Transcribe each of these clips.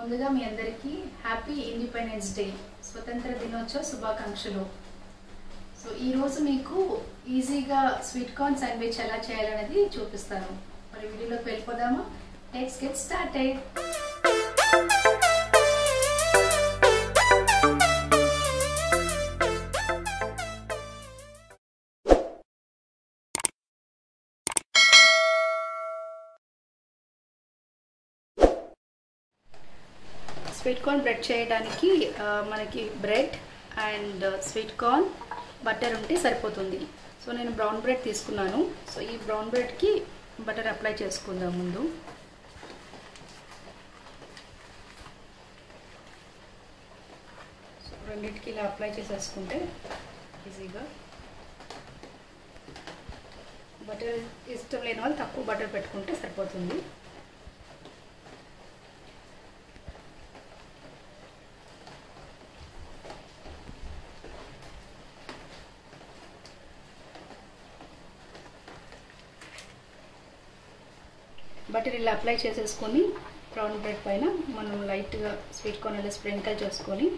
ముందుగా మీ అందరికీ happy independence day స్వతంత్ర దినోత్సవ శుభాకాంక్షలు సో ఈరోజు మీకు ఈజీగా స్వీట్ కార్న్ శాండ్విచ్ ఎలా చేయాలనేది చూపిస్తాను మరి వీడియోలోకి వెళ్ళిపోదామా let's get started sweet corn bread చేయడానికి ఆ, మనకి bread and sweet corn butter ఉంటే సరిపోతుంది సో నేను బ్రౌన్ బ్రెడ్ తీసుకున్నాను సో ఈ బ్రౌన్ బ్రెడ్కి బటర్ అప్లై చేసుకుందాం ముందు సో రెండింటికి ఇలా అప్లై చేసేసుకుంటే ఈజీగా బటర్ ఇష్టం లేని వాళ్ళు తక్కువ బటర్ పెట్టుకుంటే సరిపోతుంది బటర్ ఇలా అప్లై చేసేసుకొని బ్రౌన్ బ్రెడ్ పైన మనం లైట్గా స్వీట్ కార్న్ ఇలా స్ప్రింకిల్ చేసుకొని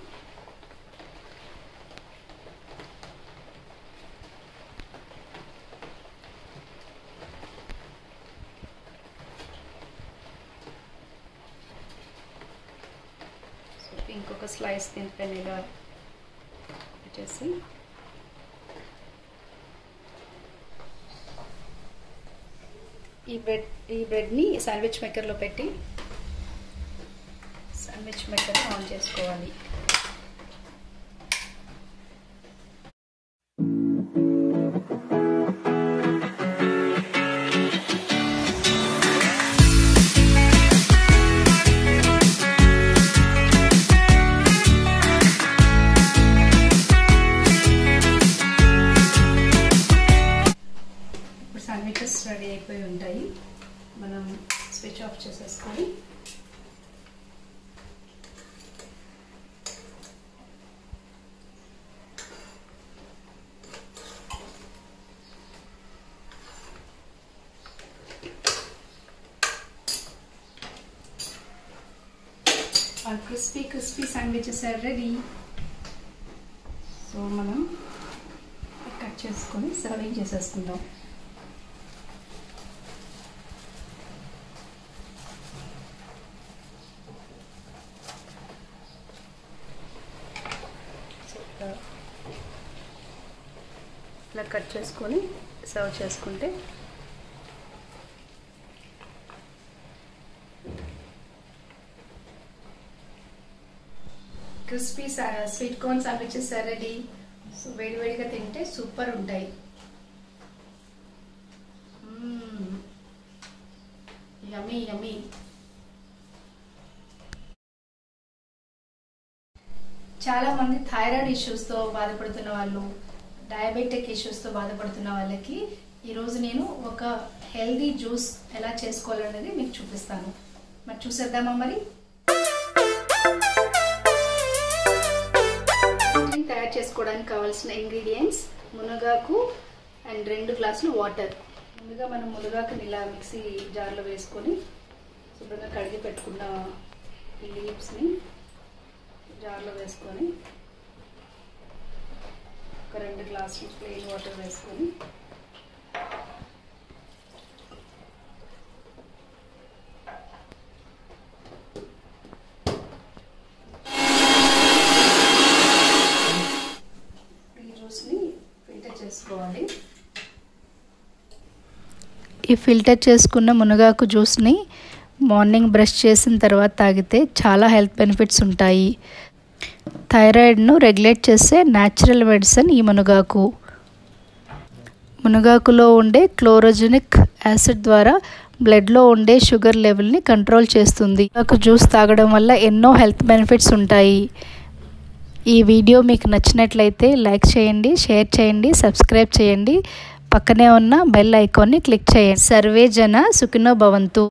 సో ఇంకొక స్లైస్ దీనిపైన ఇలా పెట్టేసి ఈ బ్రెడ్ ఈ బ్రెడ్ని శాండ్విచ్ మేకర్లో పెట్టి శాండ్విచ్ మేకర్ ఆన్ చేసుకోవాలి ఇప్పుడు శాండ్విచెస్ రెడీ అయిపోయి ఉంటాయి మనం స్విచ్ ఆఫ్ చేసేసుకొని crispy crispy sandwiches are ready so మనం కట్ చేసుకొని సర్వింగ్ చేసేసుకుందాం ఇలా కట్ చేసుకొని సర్వ్ చేసుకుంటే crispy sweet corn sandwiches ready so వేడివేడిగా తింటే సూపర్ ఉంటాయి యమీ యమీ చాలా మంది థైరాయిడ్ ఇష్యూస్తో బాధపడుతున్న వాళ్ళు డయాబెటిక్ ఇష్యూస్తో బాధపడుతున్న వాళ్ళకి ఈరోజు నేను ఒక హెల్దీ జ్యూస్ ఎలా చేసుకోవాలనేది మీకు చూపిస్తాను మరి చూసేద్దామా మరి తయారు చేసుకోవడానికి కావాల్సిన ఇంగ్రీడియంట్స్ మునగాకు అండ్ రెండు గ్లాసులు వాటర్ ముందుగా మనం మునగాకుని ఇలా మిక్సీ జార్లో వేసుకొని శుభ్రంగా కడిగి పెట్టుకున్న ఈ లీవ్స్ని జార్లో వేసుకొని ఒక రెండు గ్లాసులు ప్లెయిన్ వాటర్ వేసుకొని ఈ జ్యూస్ని ఫిల్టర్ చేసుకోవాలి ఈ ఫిల్టర్ చేసుకున్న మునగాకు జ్యూస్ని మార్నింగ్ బ్రష్ చేసిన తర్వాత తాగితే చాలా హెల్త్ బెనిఫిట్స్ ఉంటాయి థైరాయిడ్ను రెగ్యులేట్ చేసే న్యాచురల్ మెడిసిన్ ఈ మునగాకు మునగాకులో ఉండే క్లోరోజెనిక్ యాసిడ్ ద్వారా బ్లడ్లో ఉండే షుగర్ లెవెల్ని కంట్రోల్ చేస్తుంది మునగాకు జ్యూస్ తాగడం వల్ల ఎన్నో హెల్త్ బెనిఫిట్స్ ఉంటాయి ఈ వీడియో మీకు నచ్చినట్లయితే లైక్ చేయండి షేర్ చేయండి సబ్స్క్రైబ్ చేయండి పక్కనే ఉన్న బెల్ ఐకాన్ని క్లిక్ చేయండి సర్వే జన సుఖినో భవంతు